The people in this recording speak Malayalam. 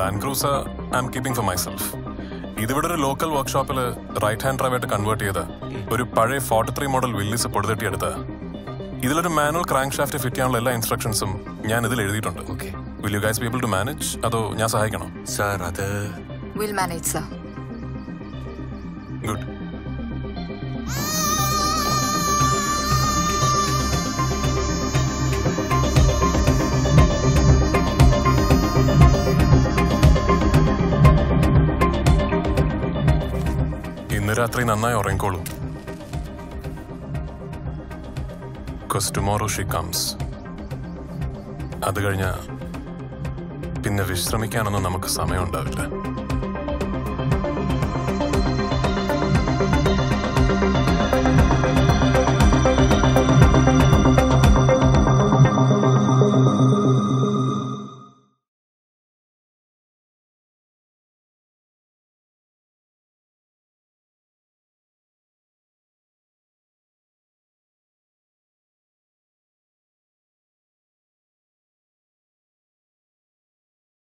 land cruiser I am keeping for myself ഇതിവിടെ ഒരു ലോക്കൽ വർക്ക്ഷോപ്പിൽ റൈറ്റ് ഹാൻഡ് ഡ്രൈവായിട്ട് കൺവേർട്ട് ചെയ്ത ഒരു പഴയ ഫോർട്ടി ത്രീ മോഡൽ വില്ലീസ് പൊടുതട്ടിയെടുത്ത ഇതിലൊരു മാനുവൽ ക്രാങ്ക് ഷാഫ്റ്റ് ഫിറ്റ് ചെയ്യാനുള്ള എല്ലാ ഇൻസ്ട്രക്ഷൻസും ഞാൻ ഇതിൽ എഴുതിയിട്ടുണ്ട് okay will you guys be able to manage അതോ ഞാൻ സഹായിക്കണോ സാർ അത് വിൽ മാനേജ് സർ ഗുഡ് ഇന്ന് രാത്രി നന്നായി ഉറങ്ങിക്കോളൂ ബിക്കോസ് ടുമോറോ ഷീ കംസ് അത് കഴിഞ്ഞ പിന്നെ വിശ്രമിക്കാനൊന്നും നമുക്ക് സമയമുണ്ടാവില്ല